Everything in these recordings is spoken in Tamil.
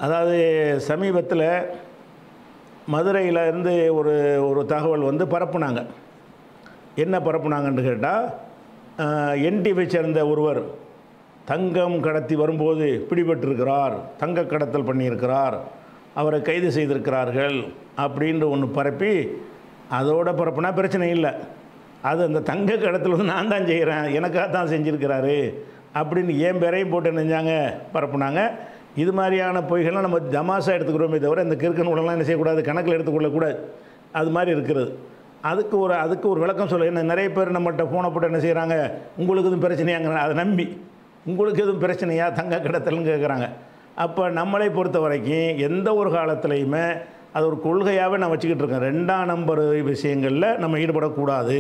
அதாவது சமீபத்தில் மதுரையில் இருந்து ஒரு ஒரு தகவல் வந்து பரப்புனாங்க என்ன பரப்புனாங்கன்னு கேட்டால் என்டிவை சேர்ந்த ஒருவர் தங்கம் கடத்தி வரும்போது பிடிபட்டிருக்கிறார் தங்க கடத்தல் பண்ணியிருக்கிறார் அவரை கைது செய்திருக்கிறார்கள் அப்படின்ற ஒன்று பரப்பி அதோட பரப்புனா பிரச்சனை இல்லை அது அந்த தங்க கடத்தல் வந்து நான் தான் செய்கிறேன் எனக்காக தான் செஞ்சுருக்கிறாரு அப்படின்னு என் பேரையும் போட்டு நினைஞ்சாங்க பரப்புனாங்க இது மாதிரியான பொய்கள்லாம் நம்ம தமாசா எடுத்துக்கிறோமே தவிர இந்த கிறுக்கு நூலெல்லாம் என்ன செய்யக்கூடாது கணக்கில் எடுத்துக்கொள்ளக்கூடாது அது மாதிரி இருக்கிறது அதுக்கு ஒரு அதுக்கு ஒரு விளக்கம் சொல்ல என்ன நிறைய பேர் நம்மகிட்ட ஃபோனை போட்டு என்ன செய்கிறாங்க உங்களுக்கு எதுவும் பிரச்சனையாங்க அதை நம்பி உங்களுக்கு எதுவும் பிரச்சனையா தங்க கடத்தல்னு கேட்குறாங்க அப்போ நம்மளை பொறுத்த வரைக்கும் எந்த ஒரு காலத்துலையுமே அது ஒரு கொள்கையாகவே நான் வச்சுக்கிட்டு இருக்கேன் ரெண்டாம் நம்பர் விஷயங்களில் நம்ம ஈடுபடக்கூடாது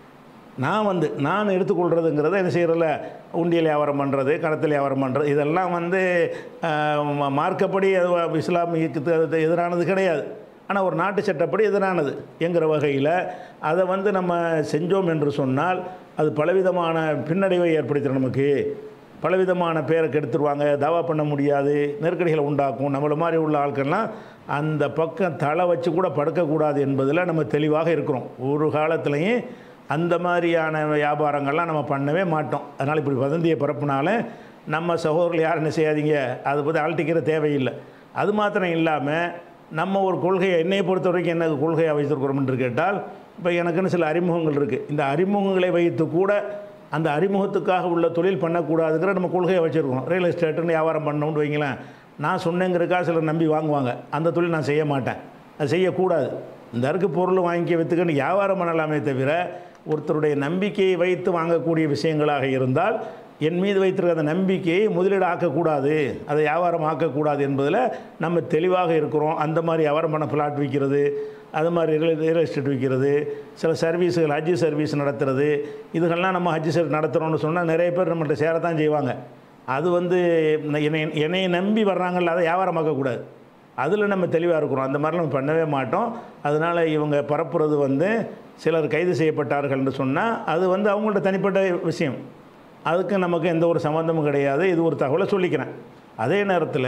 நான் வந்து நான் எடுத்துக்கொள்கிறதுங்கிறத என்ன செய்கிறதில்ல உண்டியல் வியாபாரம் பண்ணுறது கடத்தல் வியாபாரம் பண்ணுறது இதெல்லாம் வந்து ஆஹ், ம- மார்க்கப்படி அது இஸ்லாமியத்துக்கு அது எதிரானது கிடையாது ஆனால் ஒரு நாட்டு சட்டப்படி எதிரானது என்கிற வகையில் அதை வந்து நம்ம செஞ்சோம் என்று சொன்னால் அது பலவிதமான பின்னடைவை ஏற்படுத்திடும் நமக்கு பலவிதமான பேரை கெடுத்துருவாங்க தாவா பண்ண முடியாது நெருக்கடிகளை உண்டாக்கும் நம்மள மாதிரி உள்ள ஆட்கள்லாம் அந்த பக்கம் தலை வச்சு கூட படுக்கக்கூடாது என்பதில் நம்ம தெளிவாக இருக்கிறோம் ஒரு காலத்துலேயும் அந்த மாதிரியான வியாபாரங்கள்லாம் நம்ம பண்ணவே மாட்டோம் அதனால் இப்படி வதந்தியை பரப்புனால நம்ம சகோதரர்கள் யாரும் என்ன செய்யாதீங்க அதை பற்றி அழட்டிக்கிற தேவையில்லை அது மாத்திரம் இல்லாமல் நம்ம ஒரு கொள்கையை என்னையை பொறுத்த வரைக்கும் என்ன கொள்கையாக வைத்திருக்கிறோம் என்று கேட்டால் இப்போ எனக்குன்னு சில அறிமுகங்கள் இருக்குது இந்த அறிமுகங்களை வைத்து கூட அந்த அறிமுகத்துக்காக உள்ள தொழில் பண்ணக்கூடாதுங்கிற நம்ம கொள்கையை வச்சுருக்கோம் ரியல் எஸ்டேட்டுன்னு வியாபாரம் பண்ணணும்னு வைங்களேன் நான் சொன்னேங்கிறதுக்காக சிலர் நம்பி வாங்குவாங்க அந்த தொழில் நான் செய்ய மாட்டேன் அது செய்யக்கூடாது இந்த அருக்கு பொருள் வாங்கி விற்றுக்கன்னு வியாபாரம் பண்ணலாமே தவிர ஒருத்தருடைய நம்பிக்கையை வைத்து வாங்கக்கூடிய விஷயங்களாக இருந்தால் என் மீது வைத்திருக்க அந்த நம்பிக்கையை முதலீடு ஆக்கக்கூடாது அதை வியாபாரம் ஆக்கக்கூடாது என்பதில் நம்ம தெளிவாக இருக்கிறோம் அந்த மாதிரி வியாபாரம் பண்ண பிளாட் விற்கிறது அது மாதிரி ரியல் ரியல் எஸ்டேட் விற்கிறது சில சர்வீஸுகள் ஹஜ்ஜி சர்வீஸ் நடத்துறது இதுகள்லாம் நம்ம ஹஜ்ஜி சர்வீஸ் நடத்துகிறோம்னு சொன்னால் நிறைய பேர் நம்மள்ட்ட சேரத்தான் செய்வாங்க அது வந்து என்னை என்னை நம்பி வர்றாங்கல்ல அதை வியாபாரமாக்கக்கூடாது அதில் நம்ம தெளிவாக இருக்கிறோம் அந்த மாதிரிலாம் நம்ம பண்ணவே மாட்டோம் அதனால் இவங்க பரப்புறது வந்து சிலர் கைது செய்யப்பட்டார்கள் என்று சொன்னால் அது வந்து அவங்கள்ட்ட தனிப்பட்ட விஷயம் அதுக்கு நமக்கு எந்த ஒரு சம்மந்தமும் கிடையாது இது ஒரு தகவலை சொல்லிக்கிறேன் அதே நேரத்தில்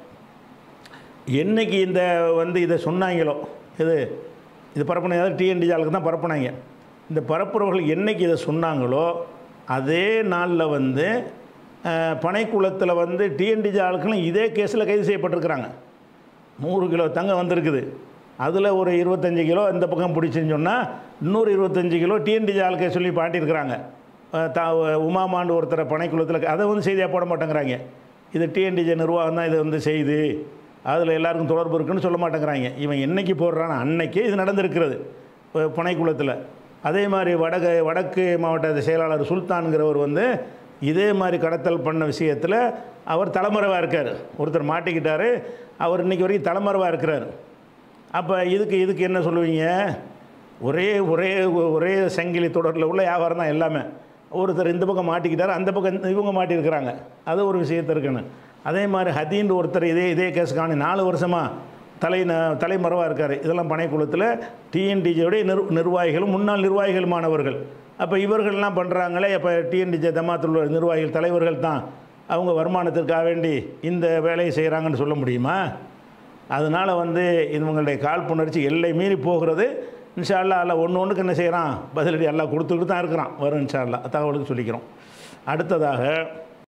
என்னைக்கு இந்த வந்து இதை சொன்னாங்களோ இது இது பரப்புன ஏதாவது டிஎன்டி ஆளுக்கு தான் பரப்புனாங்க இந்த பரப்புறவர்கள் என்னைக்கு இதை சொன்னாங்களோ அதே நாளில் வந்து அஹ், பனைக்குளத்தில் வந்து டிஎன்டி ஆளுக்கெல்லாம் இதே கேஸில் கைது செய்யப்பட்டிருக்கிறாங்க நூறு கிலோ தங்கம் வந்திருக்குது அதில் ஒரு இருபத்தஞ்சி கிலோ இந்த பக்கம் பிடிச்சுன்னு சொன்னால் இன்னொரு இருபத்தஞ்சி கிலோ டிஎன்டி ஆளுக்கே சொல்லி பாட்டியிருக்கிறாங்க அஹ் தா உமாமாண்டு ஒருத்தரை பனைக்குளத்தில் அதை வந்து செய்தியாக போட மாட்டேங்கிறாங்க இது டிஎன்டிஜே நிர்வாகம் தான் இதை வந்து செய்யுது அதில் எல்லாருக்கும் தொடர்பு இருக்குன்னு சொல்ல மாட்டேங்கிறாங்க இவன் என்னைக்கு போடுறான் அன்னைக்கே இது நடந்திருக்கிறது அஹ் பனைக்குளத்தில் அதே மாதிரி வடக்கு வடக்கு மாவட்ட செயலாளர் சுல்தான்கிறவர் வந்து இதே மாதிரி கடத்தல் பண்ண விஷயத்தில் அவர் தலைமறைவாக இருக்கார் ஒருத்தர் மாட்டிக்கிட்டாரு அவர் இன்னைக்கு வரைக்கும் தலைமறைவாக இருக்கிறார் அப்போ இதுக்கு இதுக்கு என்ன சொல்லுவீங்க ஒரே ஒரே ஒரே சங்கிலி தொடரில் உள்ள வியாபாரம் தான் எல்லாமே ஒருத்தர் இந்த பக்கம் மாட்டிக்கிட்டார் அந்த பக்கம் இந்த- இவங்க மாட்டியிருக்கிறாங்க அது ஒரு விஷயத்த இருக்குன்னு அதே மாதிரி ஹதீன்ற ஒருத்தர் இதே இதே கேஸுக்கான நாலு வருஷமாக தலை ந- தலைமறைவாக இருக்கார் இதெல்லாம் பனைக்குளத்தில் டிஎன்டிஜியோடைய நிர் நிர்வாகிகளும் முன்னாள் நிர்வாகிகளுமானவர்கள் அப்போ இவர்கள்லாம் பண்ணுறாங்களே அப்போ டிஎன்டிஜே ஜமாத்தில் உள்ள நிர்வாகிகள் தலைவர்கள் தான் அவங்க வருமானத்திற்காக வேண்டி இந்த வேலையை செய்கிறாங்கன்னு சொல்ல முடியுமா அதனால் வந்து இவங்களுடைய காழ்ப்புணர்ச்சி எல்லை மீறி போகிறது இன்ஷா அல்லாஹ் அல்ல ஒன்று ஒன்றுக்கு என்ன செய்கிறான் பதிலடி எல்லாம் கொடுத்துக்கிட்டு தான் இருக்கிறான் வரும் இன்ஷா அல்லாஹ் தகவலுக்கு சொல்லிக்கிறோம் அடுத்ததாக